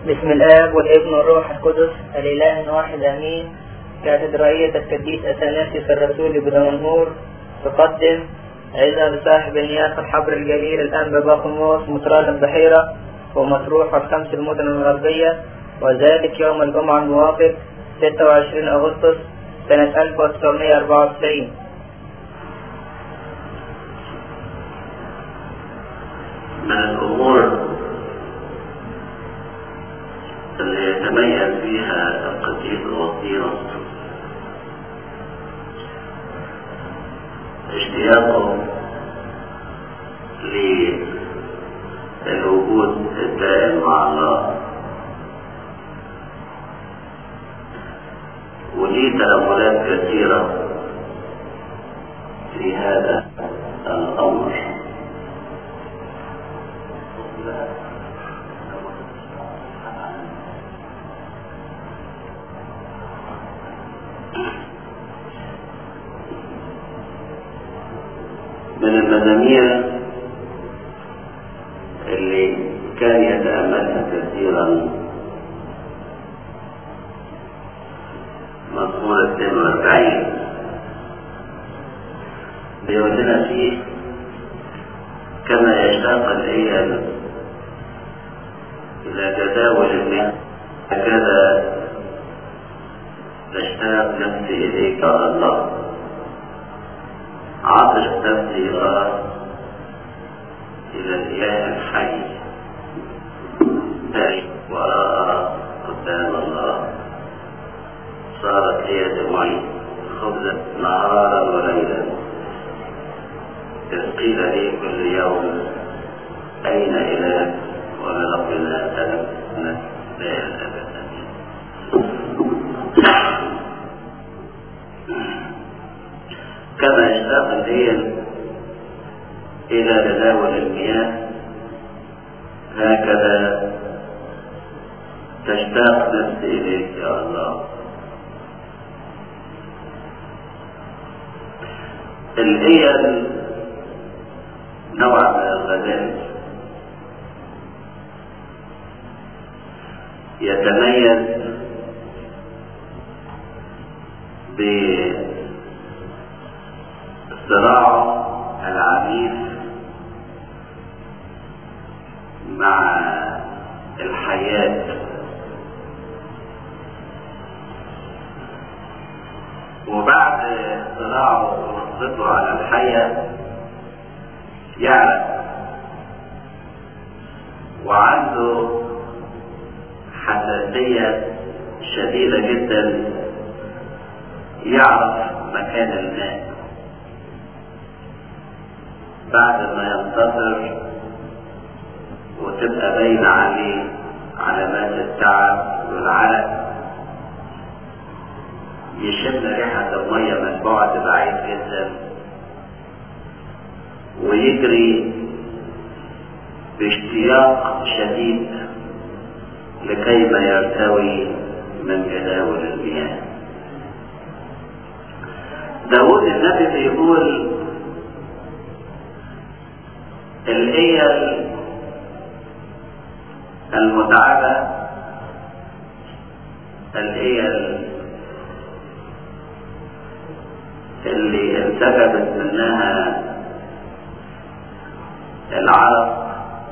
بسم الآب والابن والروح القدس الإله واحد آمين كاتدرائية القديس أثناسيوس الرسول بدمنهور تقدم عزة لصاحب النياس الحبر الجليل الأنبا باقموس مطراد البحيرة ومطروح والخمس المدن الغربية وذلك يوم الجمعة الموافق 26 أغسطس سنة 1994 من الأمور اللي يتميز فيها القديس الوصيرة اشتياقه للوجود الدائم مع الله وليه تأملات كثيرة في هذا الأمر من المزامير اللي كان يتأملها كثيرا مزمور 42 بيقول لنا فيه كما يشتاق الأيام إلى تداول الماء هكذا تشتاق نفسي إليك يا الله عطش نفسي الله إلى الإله الحي تعي وراء قدام الله صارت هي دموعي خبزة نهارا وليلا إذ قيل لي كل يوم أين إله ولربنا سلام لا الأبد كما يشتاق الليل إلى تداول المياه هكذا تشتاق نفسي إليك يا الله الهيل نوع من الغزال يتميز بصراعه العنيف مع الحياة وبعد صراعه ونصرته على الحياة يعرف وعنده حساسية شديدة جدا يعرف مكان الماء بعد ما ينتصر وتبقى باينة عليه علامات التعب والعرق يشم ريحة المية من بعد بعيد جدا ويجري باشتياق شديد لكي ما يرتوي من جداول المياه داود النبي بيقول الإيل المتعبة الإيل اللي انسكبت منها العرق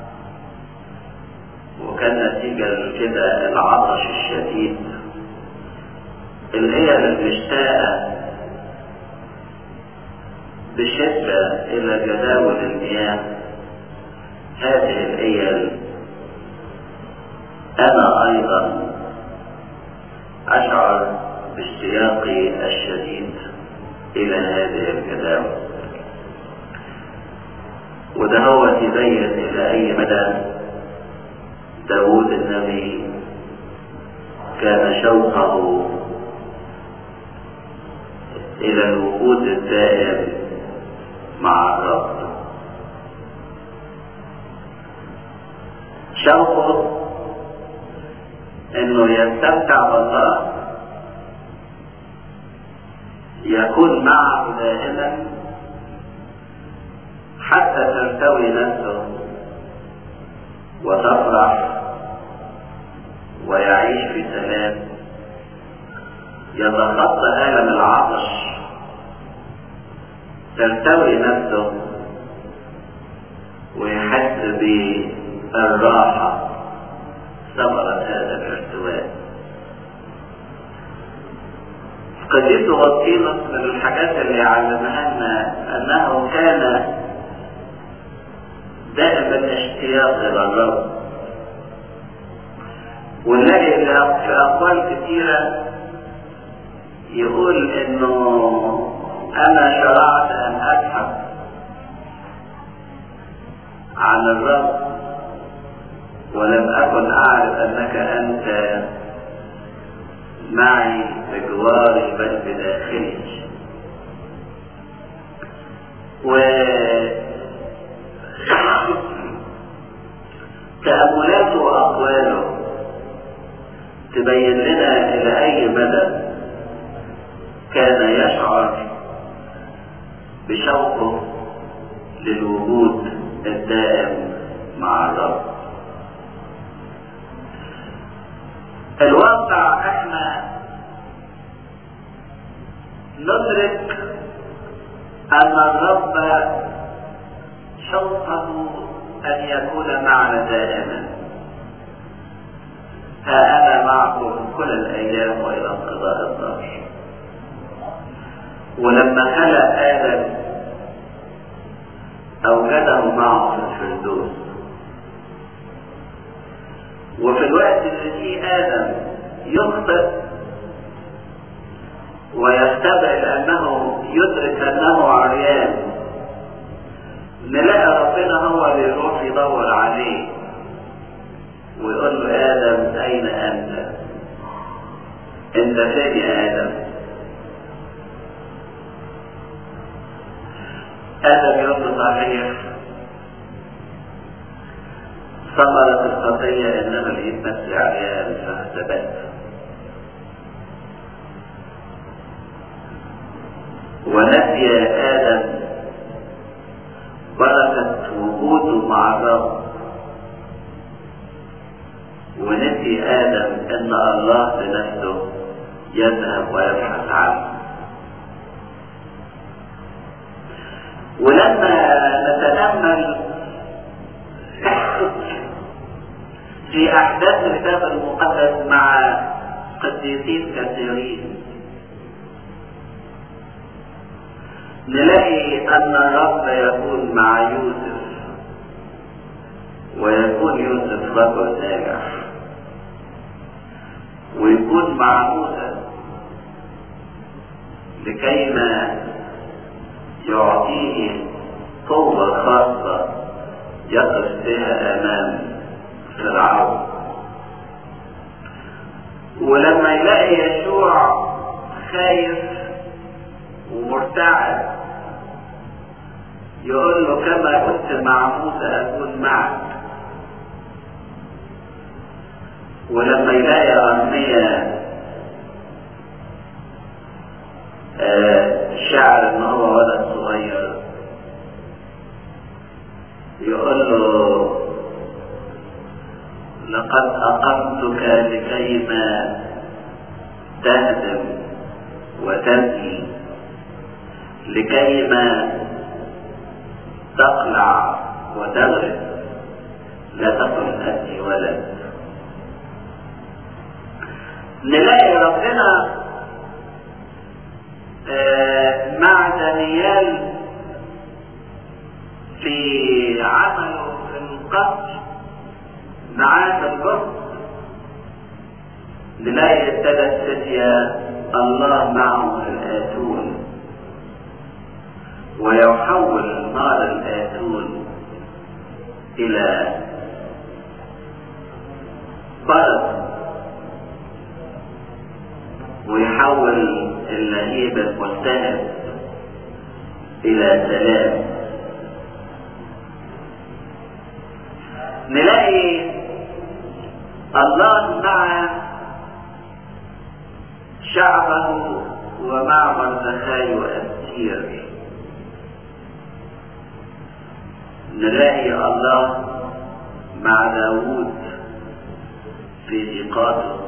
وكان نتيجة لكده العطش الشديد الإيل المشتاقة بشدة إلى جداول المياه هذه الأيام أنا أيضا أشعر باشتياقي الشديد إلى هذه الجداول وده هو يبين إلى أي مدى داود النبي كان شوقه إلى الوجود الدائم مع الرب شوقه انه يستمتع بالله يكون معه دائما حتى ترتوي نفسه وتفرح ويعيش في سلام يتخطى ألم العطش ترتوي نفسه ويحس بالراحة ثمرة هذا الارتواء قديس غطيلس من الحاجات اللي علمها لنا انه كان دائما اشتياق الى الرب ونلاقي في اقوال كثيرة يقول انه انا شرعت ان ابحث عن الرب ولم اكن اعرف انك انت معي بجواري بل بداخلي و تأملاته وأقواله تبين لنا إلى أي مدى كان يشعر بشوقه للوجود الدائم مع الرب الواقع احنا ندرك ان الرب شوقه ان يكون معنا دائما ها انا معكم كل الايام والى انقضاء الدهر ولما خلق ادم اوجده معه في الفردوس وفي الوقت اللي فيه آدم يخطئ ويستبعد أنه يدرك أنه عريان نلاقي ربنا هو اللي يروح يدور عليه ويقول له آدم أين أنت؟ أنت فين يا آدم؟ آدم يقول له صحيح ثمرة الخطية إنما الإثم عريان فاهتبت ونسي آدم بركة وجوده مع الرب ونسي آدم أن الله بنفسه يذهب ويبحث عنه ولما نتأمل في أحداث الكتاب المقدس مع قديسين كثيرين نلاقي أن الرب يكون مع يوسف ويكون يوسف رجل ناجح ويكون مع موسى لكيما يعطيه قوة خاصة يقف بها أمام فرعون ولما يلاقي يشوع خايف ومرتعب يقول له كما كنت مع موسى أكون معك ولما يلاقي أرمية شعر ان هو ولد صغير يقول له لقد أقمتك لكيما تهدم وتبني لكيما تقلع وتغرب لا تقل أني ولد نلاقي ربنا آه مع دانيال في عمله في القصر معاه في الجهد نلاقي الثلاث فتية الله معهم في الآتون ويحول نار الآتون إلى برد ويحول اللهيب الملتهب إلى سلام نلاقي الله مع شعبه ومع مردخاي وأستير نلاقي الله مع داوود في ضيقاته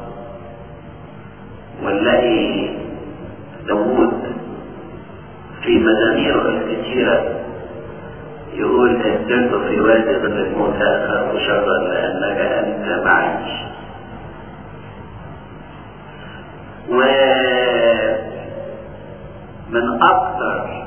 ونلاقي داوود في مزاميره الكثيرة يقول اسرت في وادي ظل الموت اخاف شرا لانك انت معي ومن اكثر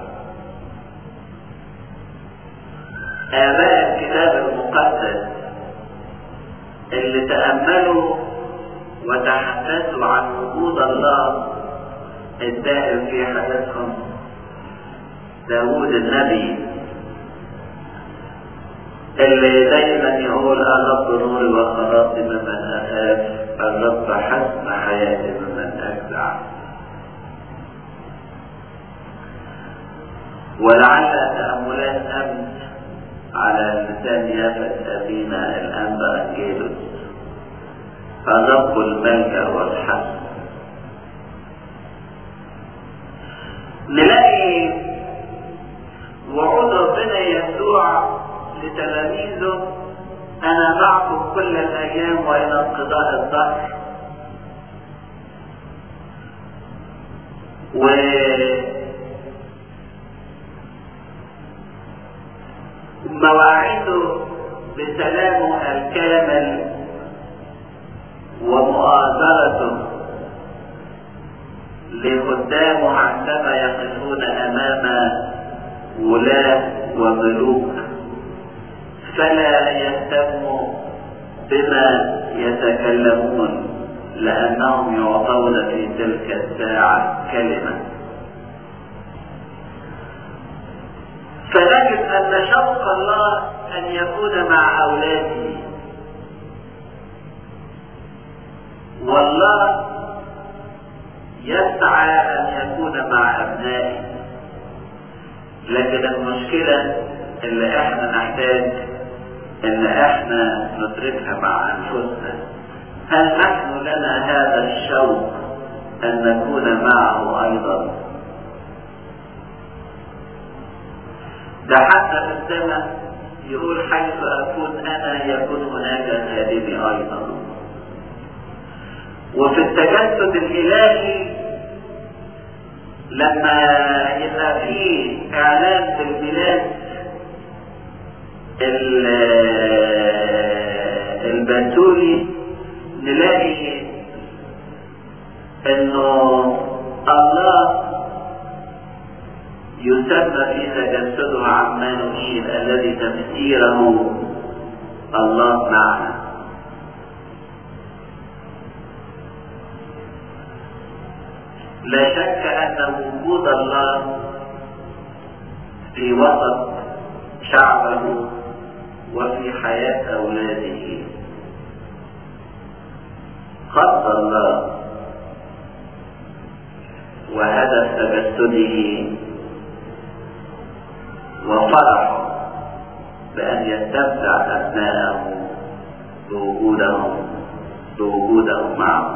اباء الكتاب المقدس اللي تاملوا وتحدثوا عن وجود الله الدائم في حياتهم داود النبي اللي دايما يقول الرب نوري وخلاصي ممن اخاف الرب حسن حياتي ممن اجزع ولعل تأملات أمس على لسان يافت أبينا الأنبا أنجيلوس الرب الملجأ والحسن نلاقي وعود ربنا يسوع لتلاميذه انا معكم كل الايام والى انقضاء الظهر و مواعيده بسلامه الكامل ومؤازرته لخدامه عندما يقفون امام ولاة وملوك فلا يهتموا بما يتكلمون لأنهم يعطون في تلك الساعة كلمة فنجد أن شوق الله أن يكون مع أولاده والله يسعى أن يكون مع أبنائه لكن المشكلة اللي احنا نحتاج ان احنا ندركها مع انفسنا هل نحن لنا هذا الشوق ان نكون معه ايضا ده حتى في السماء يقول حيث اكون انا يكون هناك خادمي ايضا وفي التجسد الالهي لما يبقى فيه اعلان بالميلاد البنتولي نلاقي انه الله يسمى في تجسده عمانوئيل الذي تفسيره الله معنا لا شك ان وجود الله في وسط شعبه وفي حياة أولاده خط الله وهدف تجسده وفرح بأن يستمتع أبناءه بوجودهم بوجودهم معه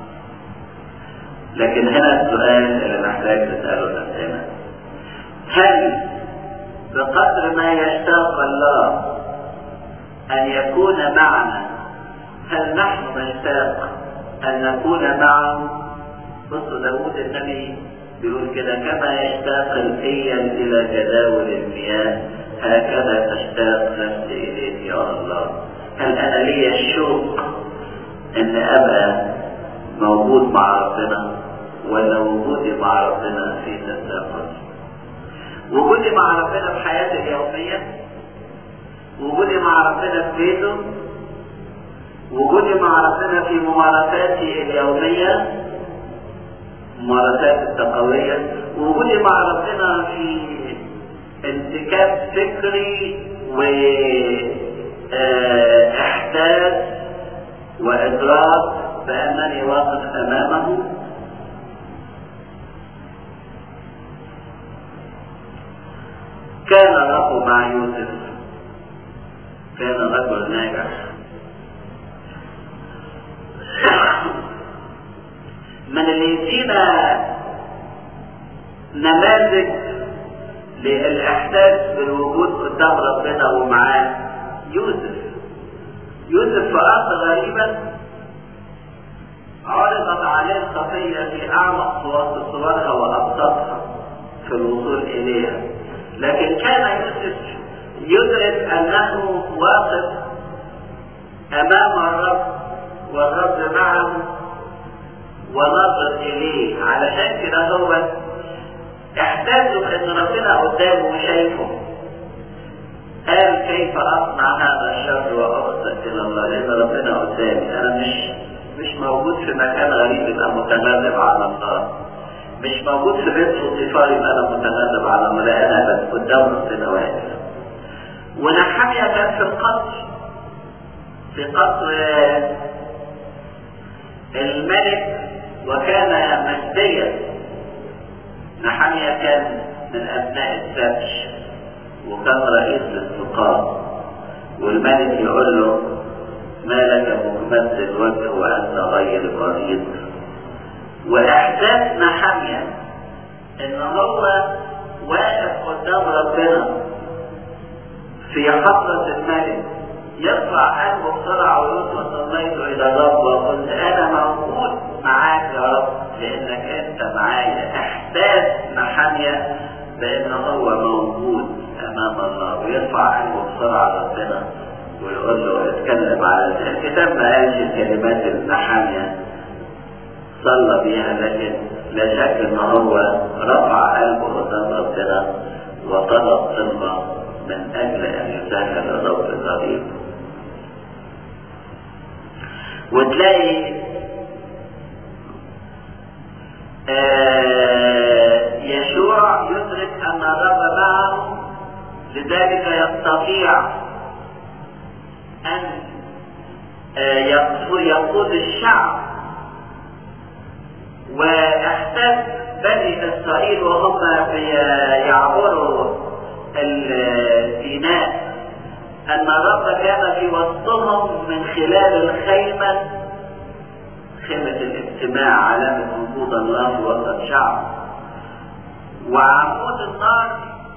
لكن هنا السؤال اللي محتاج نسأله نفسنا هل بقدر ما يشتاق الله أن يكون معنا هل نحن نشتاق أن نكون معه بصوا داود النبي بيقول كده كما يشتاق الإيل إلى جداول المياه هكذا تشتاق نفسي إليك يا الله هل أنا لي الشوق أن أبقى موجود مع ربنا ولا وجودي مع ربنا في تساقط وجودي مع ربنا في حياتي اليومية وجودي مع ربنا في بيته وجودي مع ربنا في ممارساتي اليومية ممارسات التقوية وجودي مع ربنا في انتكاس فكري واحساس وادراك بانني واقف امامه كان الرب مع يوسف كان رجل ناجح من اللي يدينا نماذج للاحساس بالوجود قدام ربنا ومعاه يوسف يوسف في ارض غريبه الخطية في أعمق صورها وأبسطها في الوصول إليها لكن كان يوسف يدرك أنه واقف أمام الرب والرب معه ونظر إليه علشان كده هو احتاجوا ان ربنا قدامه وشايفه قال كيف اصنع هذا الشر واخطئ الى الله لان ربنا قدامي انا مش مش موجود في مكان غريب يبقى متغلب على الله مش موجود في بيت فوتيفار يبقى انا متغلب على الله لا انا بس قدام ربنا واقف ونحمية كان في القصر في قصر الملك وكان مجديا نحمية كان من أبناء السبش وكان رئيس للسقاط والملك يقول له ما لك مكمد الوجه وأنت غير مريض وإحساس نحمية إن هو واقف قدام ربنا في حضرة الملك يرفع قلبه بسرعة ويقول صليت إلى الرب وقلت أنا موجود معاك يا رب لأنك أنت معايا إحساس نحمية بأن هو موجود أمام الله ويرفع قلبه بسرعة ربنا ويقول له اتكلم على الكتاب ما قالش الكلمات النحامية صلى بيها لكن لا شك ان هو رفع قلبه قدام ربنا وطلب طلبة من اجل ان يسهل الرب الطريق وتلاقي آه يشوع يدرك ان الرب معه لذلك يستطيع ان آه يقود الشعب واحساس بني اسرائيل وهم يعبروا سيناء ان الرب كان في وسطهم من خلال الخيمه خيمه الاجتماع علامه وجود الله في وسط الشعب وعمود النار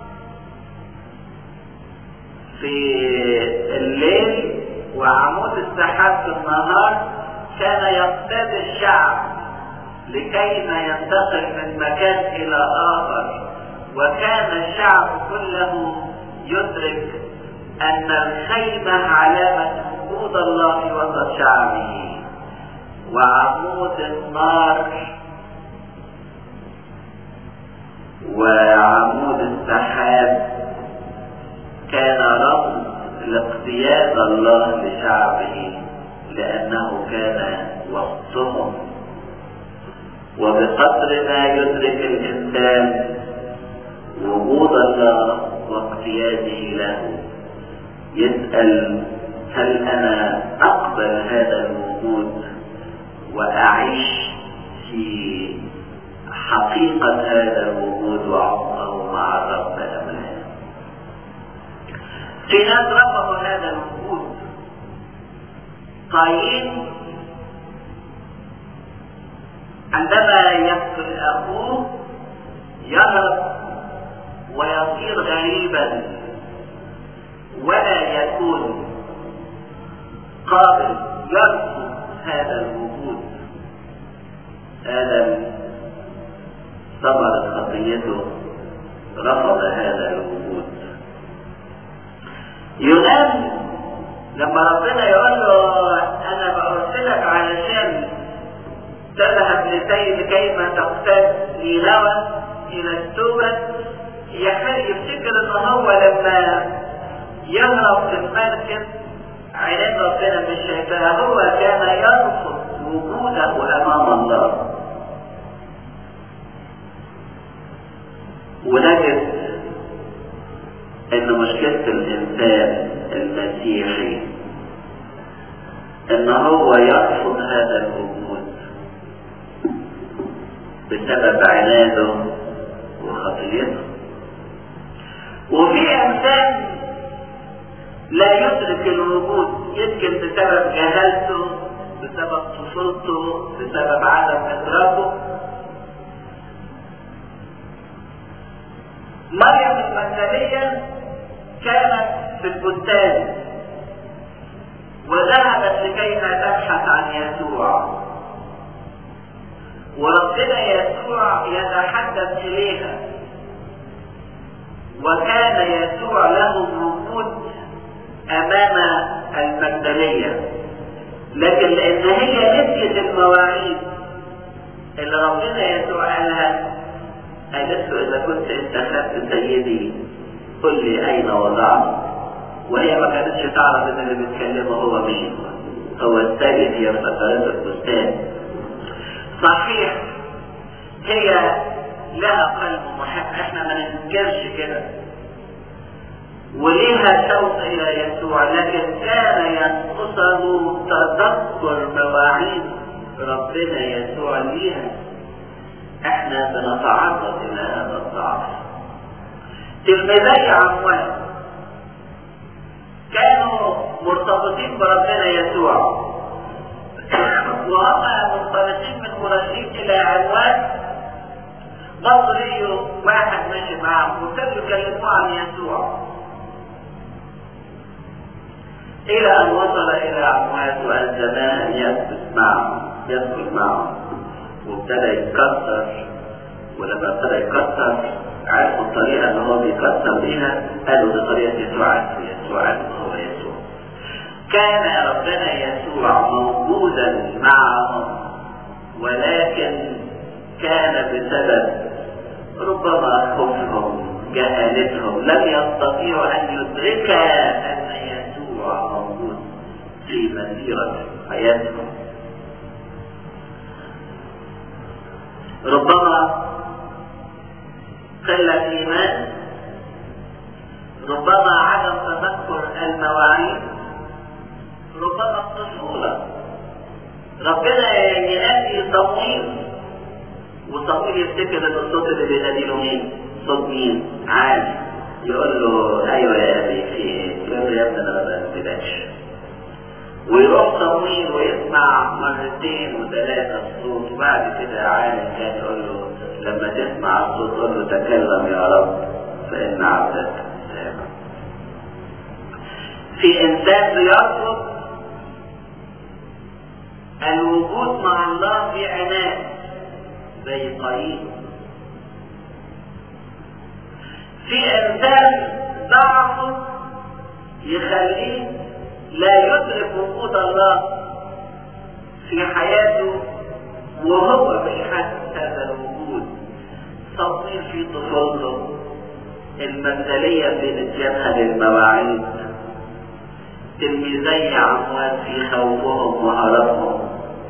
في الليل وعمود السحاب في النهار كان يقتاد الشعب لكي ما ينتقل من مكان الى اخر وكان الشعب كله يدرك ان الخيمة علامة وجود الله في وسط شعبه وعمود النار وعمود السحاب كان رمز لاقتياد الله لشعبه لانه كان وسطهم وبقدر ما يدرك الإنسان وجود الله واقتياده له يسأل هل أنا أقبل هذا الوجود وأعيش في حقيقة هذا الوجود وعمقه مع الرب أم لا؟ في ناس رفضوا هذا الوجود قايين عندما يقتل اخوه يهرب ويصير غريبا ولا يكون قابل يرفض هذا الوجود ادم ثمرت خطيته رفض هذا الوجود يونان لما ربنا يقول له انا بارسلك علشان تذهب لسيد كيما تقتاد نينوى الى التوبة يفتكر ان هو لما يهرب في المركب عينين ربنا مش شايفاها هو كان يرفض وجوده امام الله ونجد ان مشكلة الانسان المسيحي ان هو يرفض هذا الوجود بسبب عناده وخطيته وفي انسان لا يدرك الوجود يمكن بسبب جهالته بسبب طفولته بسبب عدم ادراكه مريم المجدلية كانت في البستان وذهبت لكي تبحث عن يسوع وربنا يسوع يتحدث إليها وكان يسوع له وجود أمام المجدلية لكن لأن هي نسيت المواعيد اللي ربنا يسوع قالها قالت له إذا كنت أنت خدت سيدي قل لي أين وضعه وهي ما كانتش تعرف إن اللي بيتكلمه هو مين هو السيد هي فترات البستان صحيح هي لها قلب محب احنا ما ننكرش كده وليها شوق الى يسوع لكن كان ينقصه تذكر مواعيد ربنا يسوع ليها احنا بنتعرض الى هذا الضعف تلميذي عموان كانوا مرتبطين بربنا يسوع وهم منطلقين من قريشين الى عنوان مصري واحد ماشي معاهم وابتدوا يكلموه عن يسوع الى ان وصل الى عنوان وقال زمان يثبت معه يدخل معه وابتدى يتكسر ولما ابتدى يتكسر عرفوا الطريقه اللي هو بيكسر بيها قالوا دي طريقه يسوع يسوع هو يسوع كان ربنا يسوع موجودا معهم ولكن كان بسبب ربما خوفهم جهالتهم لم يستطيعوا ان يدرك ان يسوع موجود في مسيرة حياتهم ربما قلة ايمان ربما عدم تذكر المواعيد ربما الطفولة ربنا ينادي صمويل وصمويل يفتكر ان الصوت اللي بينادي له مين؟ صوت مين؟ عالي يقول له ايوه يا ابي في ايه؟ يقول له يا ابني انا ما بنتبهش ويروح صمويل ويسمع مرتين وثلاثة الصوت وبعد كده عالم كان يقول له لما تسمع الصوت قول له تكلم يا رب فإن عبدك سامع في إنسان بيرفض الوجود مع الله في عناد زي قايين في انسان ضعفه يخليه لا يدرك وجود الله في حياته وهو مش حاسس هذا الوجود تصوير في طفولته المثالية بين الجبهة للمواعيد تلميذي عموان في خوفهم وهربهم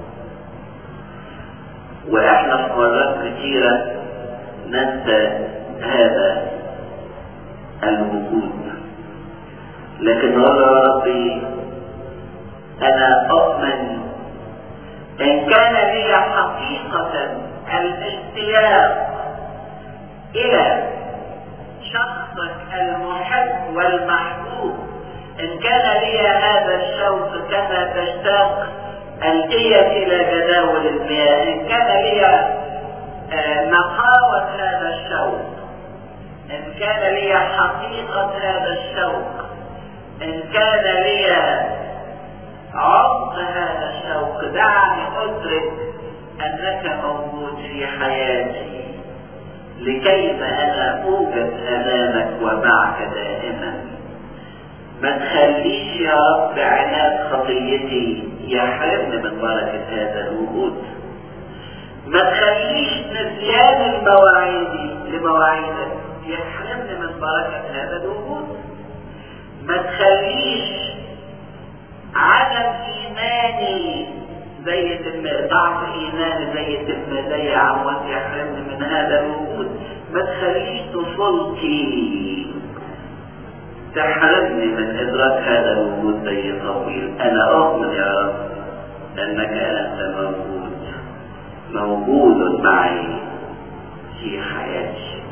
واحنا في مرات كثيرة ننسى هذا الوجود لكن نقول يا ربي انا اؤمن ان كان لي حقيقة الاشتياق الى شخصك المحب والمحبوب ان كان لي هذا الشوق كما تشتاق القية الى جداول المياه ان كان لي آه نقاوة هذا الشوق ان كان لي حقيقة هذا الشوق ان كان لي عمق هذا الشوق دعني ادرك انك موجود في حياتي لكيف انا اوجد امامك ومعك دائما ما تخليش يا رب عناد خطيتي يحرمني من بركة هذا الوجود ما تخليش نسيان المواعيد لمواعيدك يحرمني من بركة هذا الوجود ما تخليش عدم ايماني زي ضعف ايماني زي زي عمود يحرمني من هذا الوجود ما تخليش طفولتي تحرمني من ادراك هذا الوجود زي طويل انا اؤمن يا رب انك انت موجود موجود معي في حياتي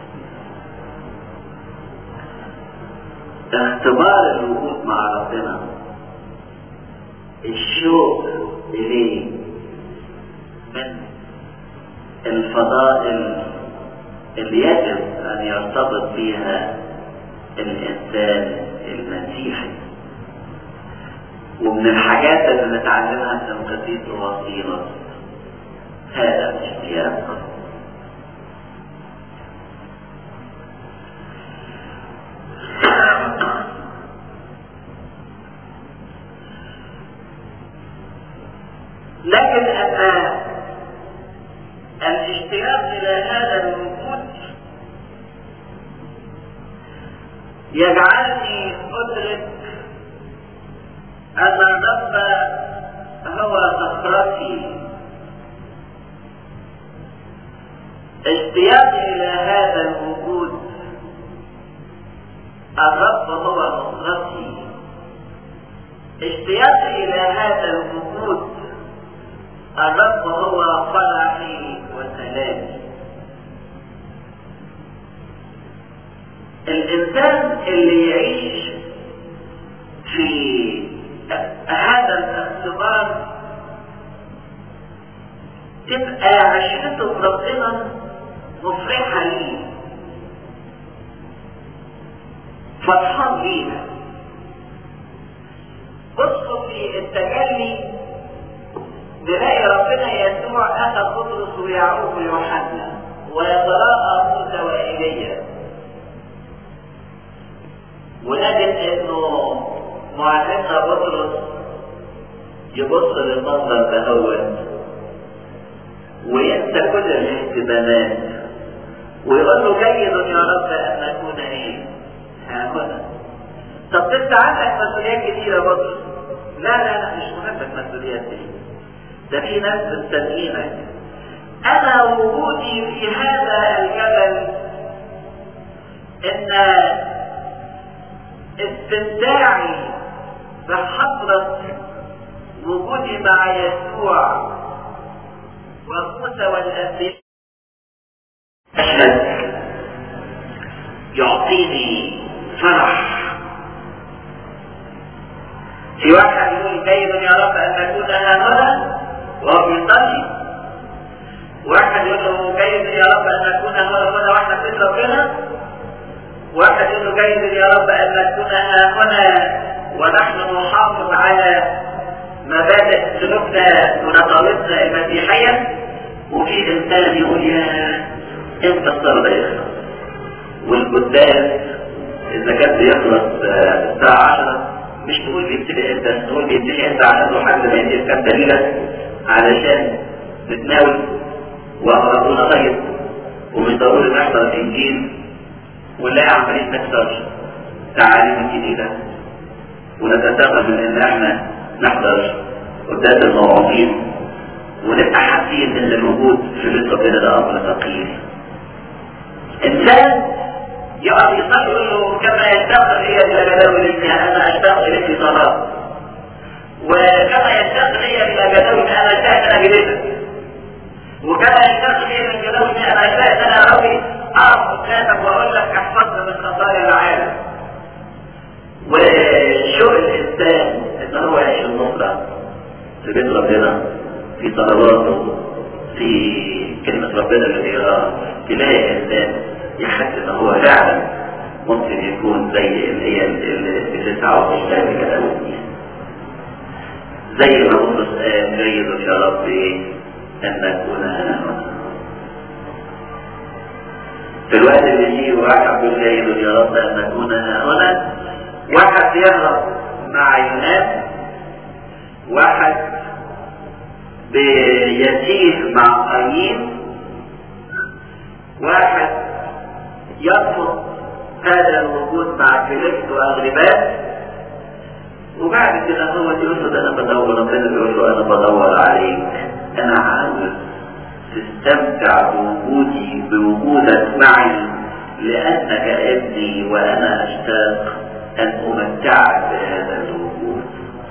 اختبار الوجود مع ربنا الشوق إليه من الفضائل اللي يجب أن يرتبط بها الإنسان المسيحي ومن الحاجات اللي نتعلمها من القديس الوصيلة هذا الاشتياق الاشتياق لكن أن الاشتياق إلى هذا الوجود يجعلني أدرك أن الرب هو نصرتي اشتياقي إلى هذا الوجود الرب هو نصرتي اشتياقي إلى هذا الوجود الرب هو فرحي وسلامي الإنسان اللي يعيش في هذا الاختبار تبقى عشرته بربنا مفرحة ليه فرحان بيها بصوا في التجلي نلاقي ربنا يسوع أتى بطرس ويعقوب ويوحنا ويتراءى موسى وإيليا ونجد انه معلمنا بطرس يبص للمنظر دهوت وينسى كل الاهتمامات ويقول له جيد يا رب ان نكون ايه؟ ها هنا طب انت عندك مسؤوليات كتيره بطرس لا لا لا مش مهمة مسؤوليات دي ده في ناس مستنيينك انا وجودي في هذا الجبل ان استمتاعي بحضرة وجودي مع يسوع وموسى والأنبياء أشهد يعطيني فرح في واحد يقول جيد يا رب أن نكون هنا وهو بيصلي واحد يقول له جيد يا رب أن نكون هنا واحنا في ربنا واحد يقول له جيد يا رب ان نكون هنا ونحن نحافظ على مبادئ سلوكنا ونطالبنا المسيحية وفي انسان يقول يا انت الصلاة يخلص والقداس اذا كان بيخلص الساعة 10 مش تقول بيبتدي امتى تقول بيبتدي امتى عشان لو حد ما يديك كام دليلة علشان نتناول واقرأونا طيب ومش ضروري نحضر الانجيل ونلاقي عمالين نكسر تعاليم الجديدة ونتساقط من ان احنا نحضر قداس المواعظين ونبقى حاسين ان الوجود في بيت ربنا ده امر ثقيل. انسان يقف يصلي يقول له كما يشتاق لي الى جداول انا اشتاق اليك في صلاه. وكما يشتاق لي الى جداول انا اشتاق ان اجلسك. وكما يشتاق لي من جداول انا اشتاق ان انا ربي اعرف قدامك واقول لك احفظنا من خطايا العالم وشوق الانسان ان هو يعيش النصرة في بيت ربنا في صلواته في كلمة ربنا اللي بيقراها تلاقي انسان يحس ان هو فعلا ممكن يكون زي اللي هي اللي بتسعى وتشتغل كده زي ما بطرس قال جيد يا ربي ان نكون هنا في الوقت اللي فيه واحد يجاهد يا رب ان نكون هنا واحد يهرب مع يونان واحد بيتيه مع قايين واحد يرفض هذا الوجود مع فيليكس واغرباس وبعد كده هو يقول له ده انا بدور ربنا بيقول له انا بدور عليك انا عاوز تستمتع بوجودي بوجودك معي لأنك ابني وأنا أشتاق أن أمتعك بهذا الوجود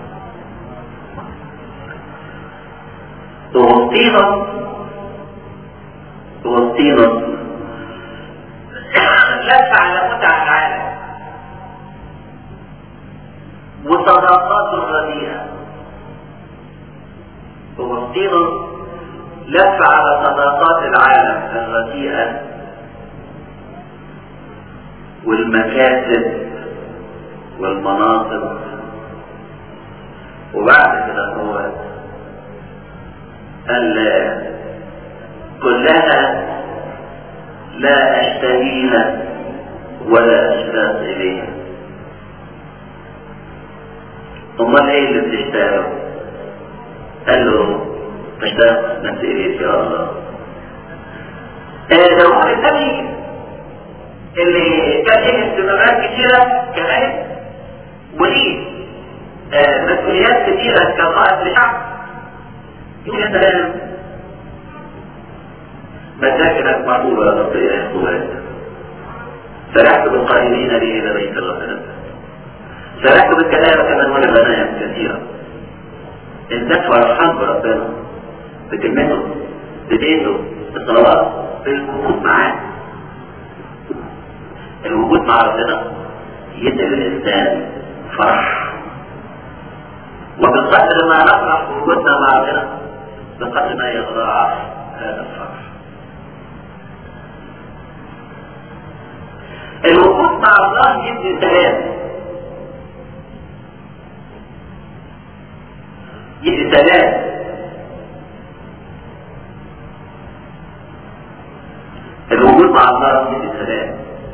أغسطينوس أغسطينوس لف على متع العالم وصداقاته الرديئة أغسطينوس لف على صداقات العالم الرديئة والمكاسب والمناصب وبعد كده هو قال كلها لا اشتهيها ولا اشتاق اليها امال ايه اللي بتشتاقه قال له اشتاق نفسي اليك يا الله داوود النبي اللي كان له اهتمامات كثيرة كمان وليه آه مسؤوليات كثيرة كقائد لشعب يقول يا سلام مساكنك معقولة يا رب يا اخوات فرحت بالقائمين لي الى بيت الرب فرحت بالكلام كمان ولا غنايم كثيرة الناس فرحان بربنا بكلمته بديته بالصلوات بالوجود معاه الوجود مع ربنا يدي للإنسان فرح وبقدر ما نفرح بوجودنا مع ربنا بقدر ما يتضاعف هذا الفرح الوجود مع الله يدي سلام يدي سلام الوجود مع الله يدي سلام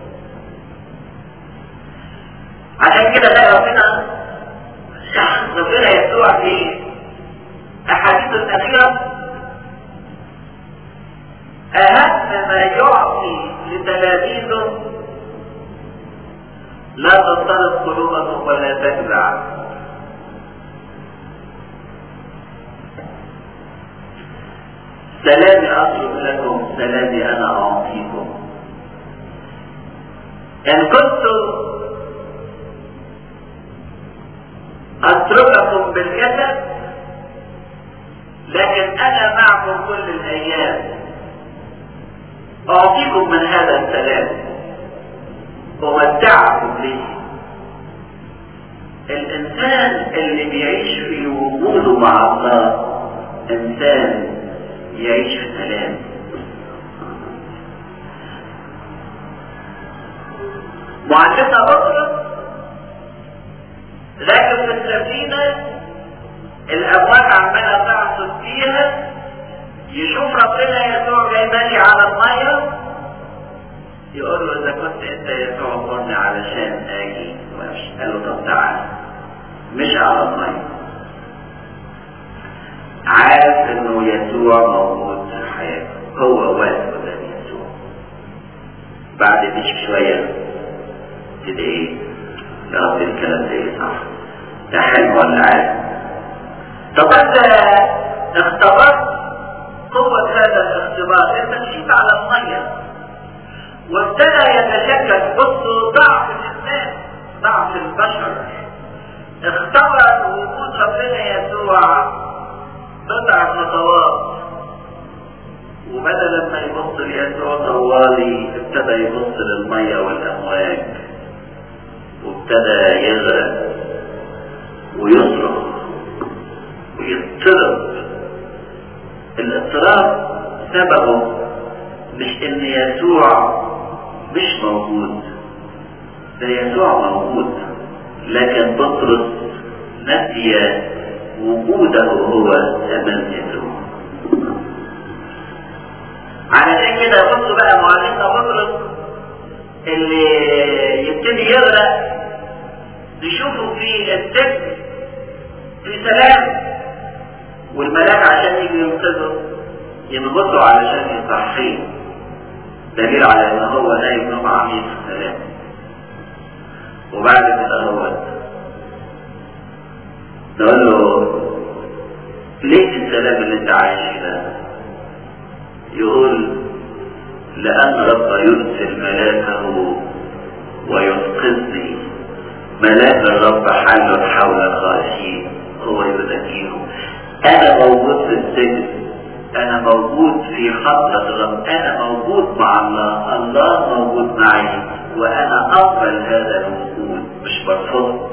عشان كده ده ربنا ربنا يسوع في احاديث الاخيره اهم ما يعطي لتلاميذه لا تضطرب قلوبهم ولا تجزع سلامي اطلب لكم سلامي انا اعطيكم ان كنتم اترككم بالجسد لكن انا معكم كل الايام اعطيكم من هذا السلام امتعكم به الانسان اللي بيعيش في وجوده مع الله انسان يعيش في سلام معلمنا بطرس لكن في السفينة الأمواج عمالة تعصف فيها يشوف ربنا يسوع جاي ماشي على المية يقول له إذا كنت أنت يسوع قلني علشان آجي وأمشي قال له طب تعالى مش على المية عارف إنه يسوع موجود في حياته هو واقف قدام يسوع بعد مش شوية كده إيه يا رب الكلام ده ايه صح ده حلو ولا عادي طب انت اختبرت قوة هذا الاختبار انت مشيت على المية وابتدى يتشكل بصوا ضعف الانسان ضعف البشر اختبر وجود ربنا يسوع بضع خطوات وبدل ما يبص ليسوع طوالي ابتدى يبص للمية والامواج وابتدى يغرق ويصرخ ويضطرب الاضطراب سببه مش ان يسوع مش موجود ده يسوع موجود لكن بطرس نسي وجوده هو امام يسوع علشان كده بصوا بقى معلمنا بطرس اللي يبتدي يغرق نشوفه في السجن في سلام والملاك عشان يجي ينقذه ينغطه علشان يصحيه دليل على ان هو نايم نوم عميق في سلام وبعد كده هو نقول له ليه السلام اللي انت عايش ده يقول لأن رب يرسل ملاكه وينقذني ملاك الرب حل حول الخاشين هو يزكيهم أنا موجود في السجن أنا موجود في حضرة الرب أنا موجود مع الله الله موجود معي وأنا أقبل هذا الوجود مش برفضه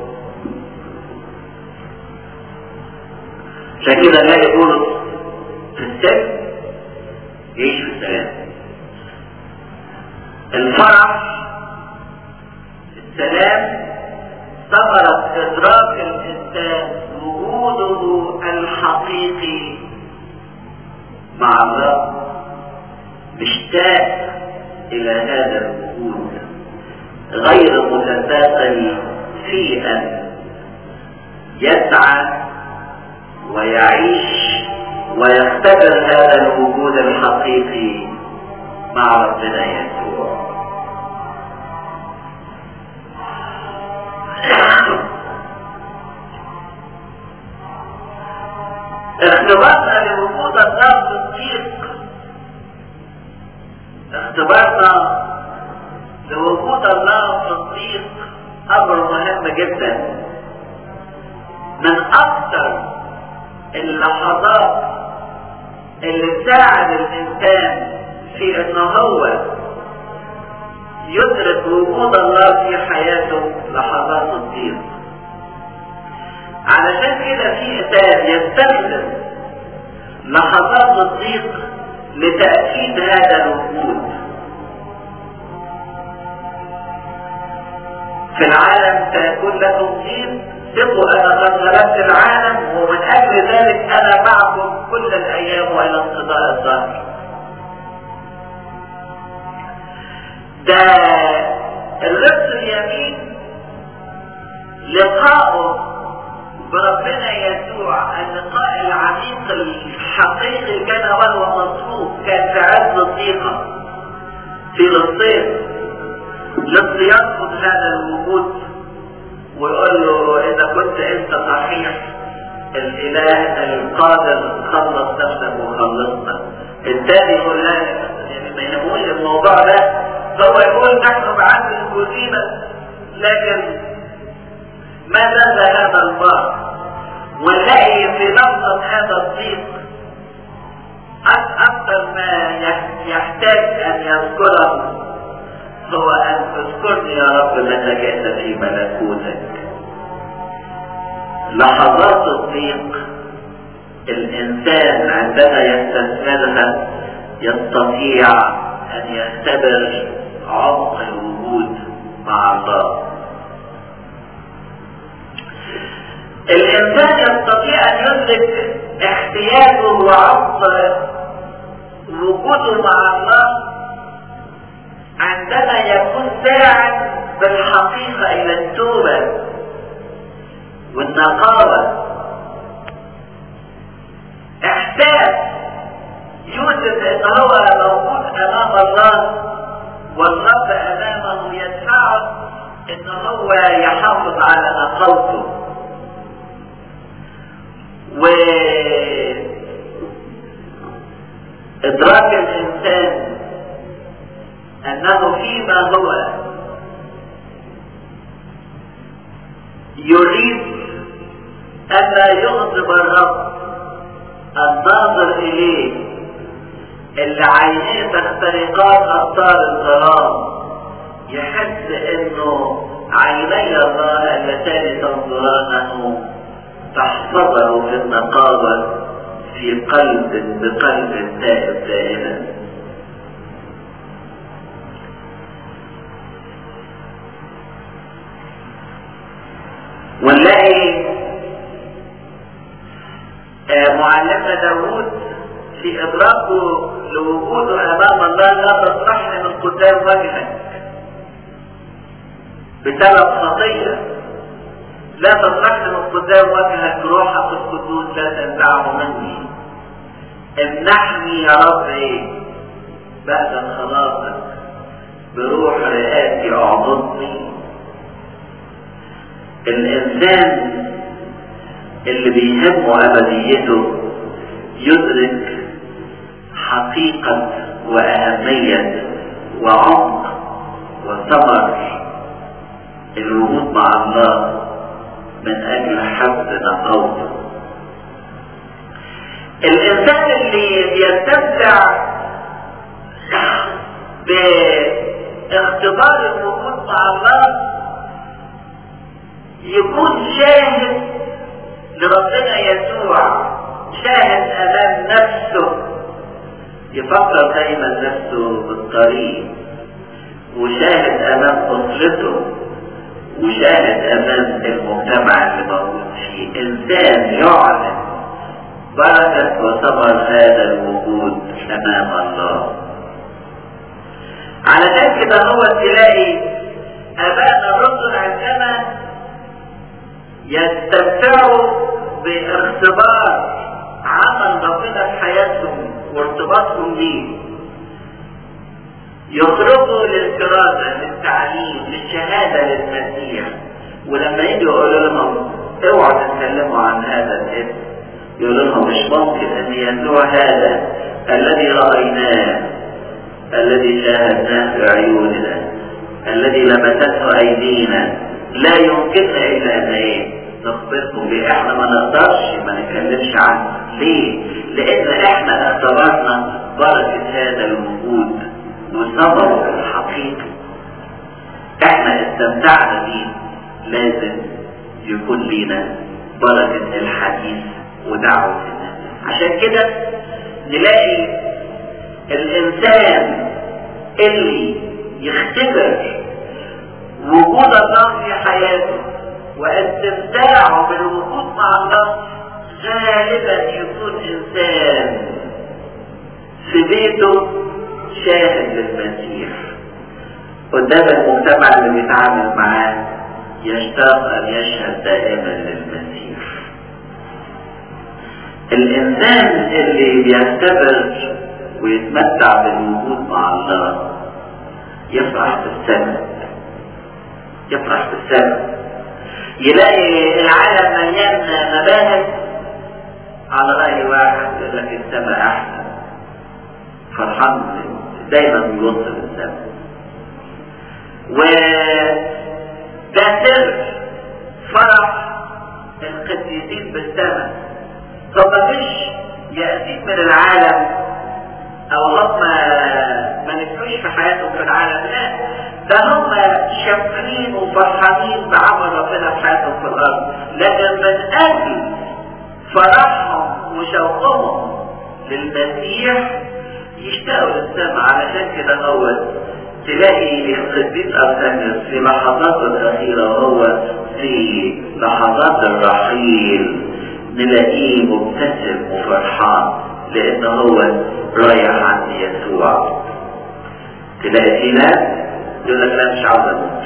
عشان كده نلاقي بولس في السجن يعيش في السلام الفرح السلام ثمرة إدراك الإنسان وجوده الحقيقي مع الله مشتاق إلى هذا الوجود غير متساقل في أن يسعى ويعيش ويختبر هذا الوجود الحقيقي مع ربنا يسوع اختبارنا لوجود الله صديق اختبارنا لوجود الله صديق امر مهم جدا من اكثر اللحظات اللي تساعد الانسان في ان هو يدرك وجود الله في حياته لحظات الضيق علشان كده في كتاب يستخدم لحظات الضيق لتأكيد هذا الوجود في العالم سيكون لكم ضيق ثقوا انا قد غلبت العالم ومن اجل ذلك انا معكم كل الايام والى انقضاء الظهر ده الربط اليمين لقاؤه بربنا يسوع اللقاء العميق الحقيقي كان وهو مصروف كان في عز الضيقه في الصيف لص يرفض هذا الوجود ويقول له اذا كنت انت صحيح الاله القادر خلص نفسك وخلصنا الثاني يقول لا يعني ما يهموش الموضوع ده هو يقول نحن بعد الكوزينة لكن ما زال هذا البار ونلاقي في لفظة هذا الضيق أكثر ما يحتاج أن يذكره هو أن تذكرني يا رب متى جئت في ملكوتك لحظات الضيق الإنسان عندما يستثمرها يستطيع أن يختبر عمق الوجود مع الله الإنسان يستطيع أن يدرك احتياجه وعمق وجوده مع الله عندما يكون ساعد بالحقيقة إلى التوبة والنقاوة إحساس يوسف إن هو موجود أمام الله والرب أمامه يدفعه إن هو يحافظ على نقاوته و إدراك الإنسان أنه فيما هو يريد ألا يغضب الرب الناظر إليه اللي عينيه تخترقان أبطال الظلام يحس إنه عيني الله اللتان تنظرانه تحفظه في النقاوة في قلب بقلب تائب دائما ونلاقي آه معلمنا داوود في إدراكه لوجوده أمام الله لا تطرحني من قدام وجهك بسبب خطية لا تطرحني من قدام وجهك روحك القدوس لا تنزعه مني امنحني يا ربي بعد خلاصك بروح رئاسي اعضدني الإنسان اللي بيهمه أبديته يدرك حقيقة وأهمية وعمق وثمر الوجود مع الله من أجل حفظ نقاوته الإنسان اللي بيستمتع باختبار الوجود مع الله يكون شاهد لربنا يسوع شاهد امام نفسه يفكر دايما نفسه بالطريق وشاهد امام اسرته وشاهد امام المجتمع اللي موجود فيه انسان يعلن بركة وثمر هذا الوجود امام الله كده هو تلاقي ابائنا الرسل عندما يستمتعوا باختبار عمل ربنا في حياتهم وارتباطهم بيه يخرجوا للكرازة للتعليم للشهادة للمسيح ولما يجوا يقولوا لهم اوعوا تتكلموا عن هذا الاسم يقولوا لهم مش ممكن ان يسوع هذا الذي رأيناه الذي شاهدناه بعيوننا الذي لمسته ايدينا لا يمكننا الا ان ايه نخبركم بيه احنا ما نقدرش ما نتكلمش عنه ليه لان احنا اعتبرنا بركة هذا الوجود وثمره الحقيقي احنا استمتعنا بيه لازم يكون لنا بركة الحديث ودعوة الناس عشان كده نلاقي الانسان اللي يختبر وجود الله في حياته واستمتاعه بالوجود مع الله غالبا يكون انسان في بيته شاهد للمسيح قدام المجتمع اللي بيتعامل معاه يشتاق ان يشهد دائما للمسيح الانسان اللي بيختبر ويتمتع بالوجود مع الله يفرح بالسماء يفرح بالسماء يلاقي العالم مليان مباهج على رأي واحد يقول لك السماء أحسن فرحان دايما بيوصل السماء وده سر فرح القديسين بالسماء هم مش يأتيك من العالم او هم ما نفسوش في حياتهم في العالم لا ده هم شاكرين وفرحانين بعمل ربنا في حياتهم في الارض لكن من اجل فرحهم وشوقهم للمسيح يشتاقوا للسماء علشان كده هو تلاقي القديس ارسانيوس في لحظاته الاخيره وهو في لحظات الرحيل نلاقيه مبتسم وفرحان لان هو رايح عند يسوع تلاقي في ناس يقول لك لا مش عاوز اموت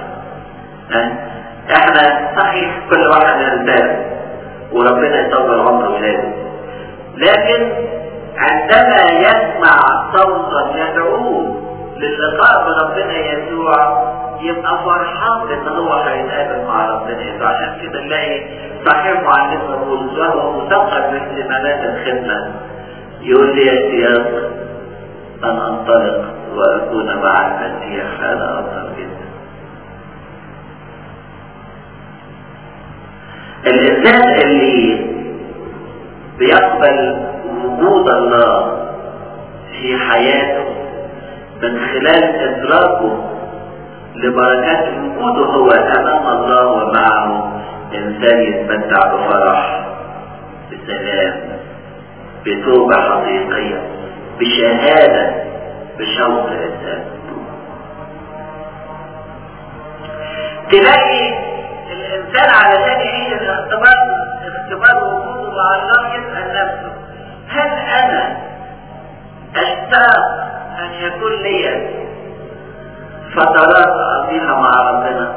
احنا صحيح كل واحد يرتاح وربنا يطول عمر ولاده لكن عندما يسمع صوتا يدعوه للقاء بربنا يسوع يبقى فرحان ان هو هيتقابل مع ربنا يسوع عشان كده نلاقي صحيح معلمنا بولس وهو مثقف باهتمامات الخدمه يقول لي يا سياق ان انطلق واكون مع المسيح هذا افضل جدا الانسان اللي بيقبل وجود الله في حياته من خلال ادراكه لبركات وجوده هو امام الله ومعه انسان يتمتع بفرح بسلام بتوبة حقيقية بشهادة بشوق الإنسان تلاقي الإنسان علشان يعيش الاختبار اختبار وجوده مع الله يسأل نفسه هل أنا أشتاق أن يكون لي فترات أقضيها مع ربنا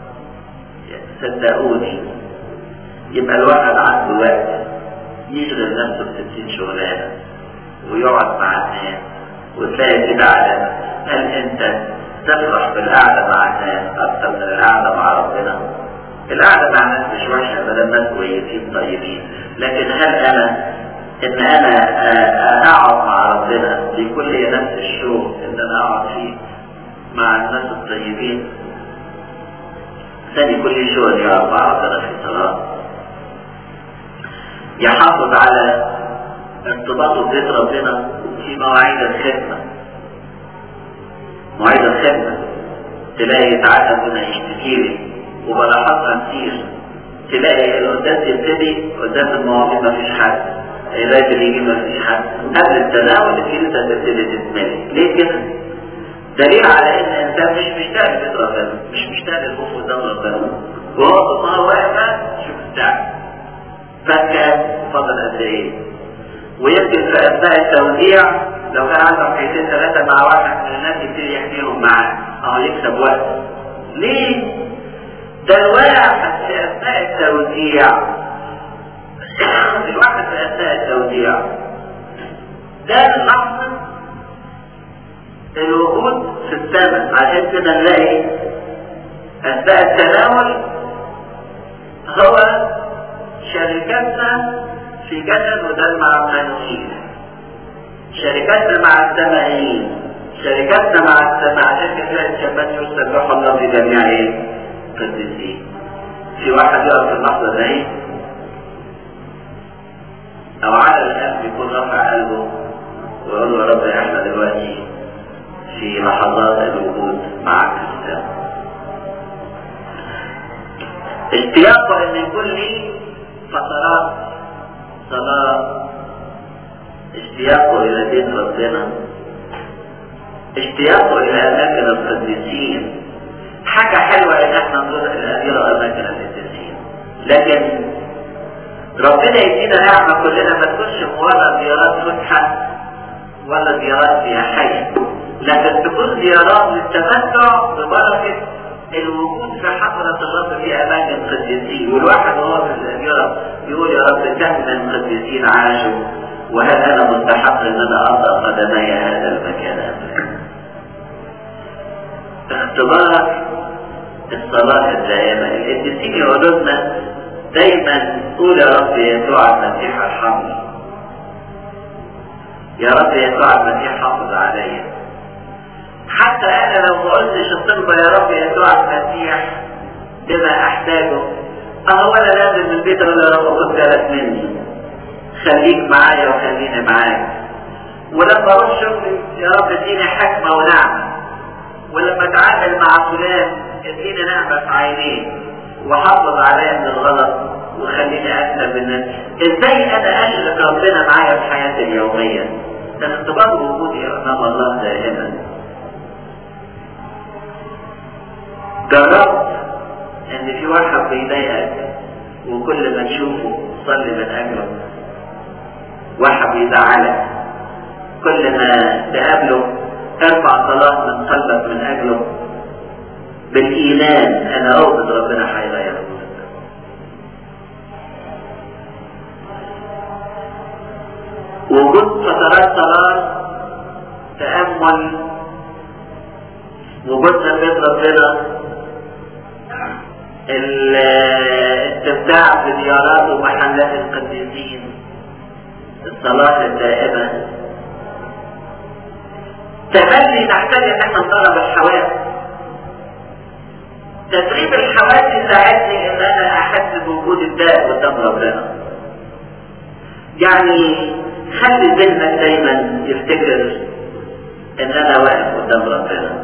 صدقوني يبقى الواحد عنده وقت يشغل نفسه بستين شغلانة ويقعد مع الناس وتلاقي كده علامة هل انت تفرح بالقعدة مع الناس اكتر من القعدة مع ربنا القعدة مع الناس مش وحشة ما دام ناس كويسين طيبين لكن هل انا ان انا اقعد مع ربنا بيكون لي نفس الشوق ان انا اقعد فيه مع الناس الطيبين ثاني كل شغل يقعد مع ربنا في صلاه يحافظ على ارتباطه ببيت ربنا في مواعيد الخدمة مواعيد الخدمة تلاقي ساعات ربنا يشتكي لي وبلاحظها كتير تلاقي القداس يبتدي قدام المواعيد مفيش حد الراجل اللي يجي مفيش حد قبل التناول الكنيسة تبتدي تتملي ليه كده؟ دليل على ان انت مش مشتاق لبيت ربنا مش مشتاق للخوف قدام ربنا وهو ما هو واقف شوف الساعه فكان فضل قد ايه ويمكن في اثناء التوزيع لو كان عنده حكايتين ثلاثه مع واحد من الناس يبتدي يحكيهم معاه اه يكسب وقت ليه ده الواحد في اثناء التوزيع الواحد في اثناء التوزيع ده اللحظة الوجود في السماء عشان كده نلاقي اثناء التناول هو شركتنا في جسد ودم مع القانونيين شركتنا مع السمائيين شركتنا مع السماء عشان كده الشباب يسبح الله في جميع ايه؟ القديسين في واحد يقف في اللحظة دي او على الان بيكون رفع قلبه ويقول له يا رب احنا دلوقتي في لحظات الوجود معك في السماء اشتياقه ان يكون لي فترات صلاة اشتياقه الى دين ربنا اشتياقه الى اماكن القديسين حاجة حلوة ان احنا نروح الى اماكن القديسين لكن ربنا يدينا نعمة كلنا ما تكونش مجرد زيارات فسحة ولا زيارات سياحية لكن تكون زيارات للتمتع ببركة الوجود في حضرة الرب في أماكن القديسين والواحد وهو في الزيارة يقول يا رب كم من قديسين عاشوا وهل أنا مستحق أن أنا أضع قدمي هذا المكان اختبار الصلاة الدائمة القديسين يقولوا لنا دايما قول يا رب يسوع المسيح ارحمني يا رب يسوع المسيح حافظ عليا حتى انا لو ما قلتش الطلبة يا رب يسوع المسيح بما احتاجه اهو انا لازم من البيت اقول يا رب خد بالك مني خليك معايا وخليني معاك ولما اروح شغلي يا رب اديني حكمة ونعمة ولما اتعامل مع فلان اديني نعمة في عينيه وحافظ عليا من الغلط وخليني اسلم الناس ازاي انا اشرك ربنا معايا في حياتي اليومية ده اختبار وجودي امام الله دائما جربت ان في واحد بيضايقك وكل ما تشوفه صلي من اجله واحد بيزعلك كل ما تقابله ارفع صلاة من قلبك من اجله بالايمان انا اوجد ربنا هيغير وجود فترات صلاة تأمل وجودنا بين ربنا الاستمتاع بزيارات ومحلات القديسين الصلاة الدائمة تملي نحتاج ان احنا نطلب الحواس تدريب الحواس يساعدني ان انا احس بوجود الله قدام ربنا يعني خلي ذهنك دايما يفتكر ان انا واقف قدام ربنا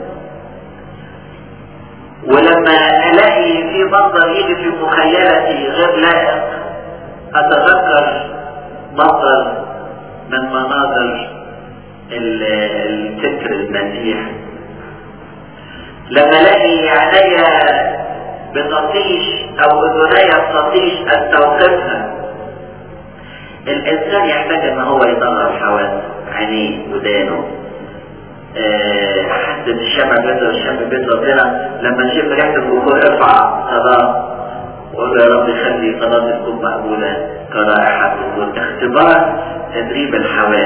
ولما الاقي في منظر يجي في مخيلتي غير لائق اتذكر منظر من مناظر الفكر المسيح لما الاقي عينيا بتطيش او اذنيا بتطيش استوقفها الانسان يحتاج ان هو يطلع حواسه عينيه ودانه حد الشمع بيت الشمع بيت ربنا لما تشم ريحه البخور ارفع صلاه وقول يا رب خلي صلاتي تكون مقبوله كرائحه البخور اختبار تدريب الحواس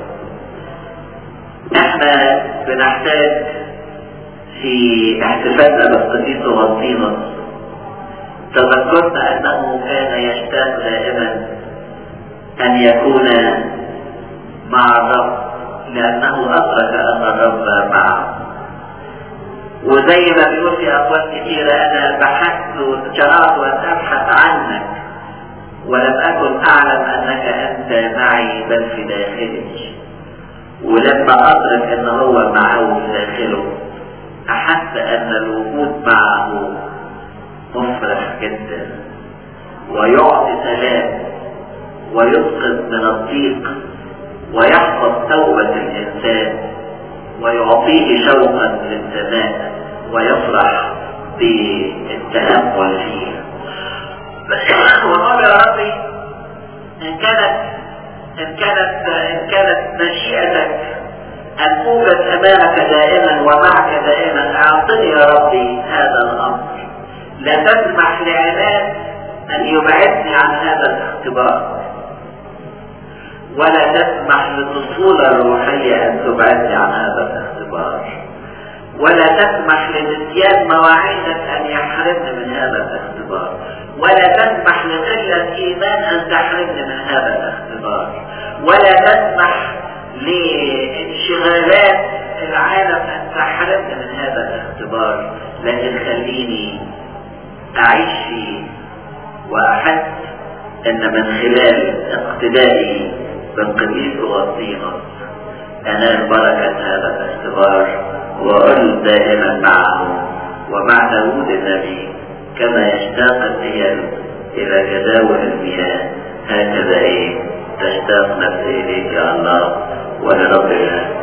احنا بنحتاج في احتفالنا بالقديس وغطينوس تذكرنا انه كان يشتاق دائما ان يكون مع الرب لانه ادرك ان الرب معه وزي ما بيقول في اقوال كثيرة انا بحثت وشرعت وان ابحث عنك ولم اكن اعلم انك انت معي بل في داخلي ولما ادرك ان هو معه في داخله احس ان الوجود معه مفرح جدا ويعطي سلام ويسقط من الضيق ويحفظ توبة الإنسان ويعطيه شوقا للسماء ويفرح بالتأمل فيه وقال يا ربي إن كانت إن كانت إن كانت مشيئتك أن أوجد أمامك دائما ومعك دائما أعطني يا ربي هذا الأمر لا تسمح لعناد أن يبعدني عن هذا الاختبار ولا تسمح للطفولة الروحية أن تبعدني عن هذا الاختبار ولا تسمح لنسيان مواعيدك أن يحرمني من هذا الاختبار ولا تسمح لقلة إيمان أن تحرمني من هذا الاختبار ولا تسمح لانشغالات العالم أن تحرمني من هذا الاختبار لكن خليني أعيش فيه وأحس أن من خلال اقتدائي بالقديس أغسطينوس أنال بركة هذا الاختبار وأل دائما معه ومع داود النبي كما يشتاق الثياب إلى جداول المياه هكذا إيه تشتاق نفسي إليك يا الله ولرب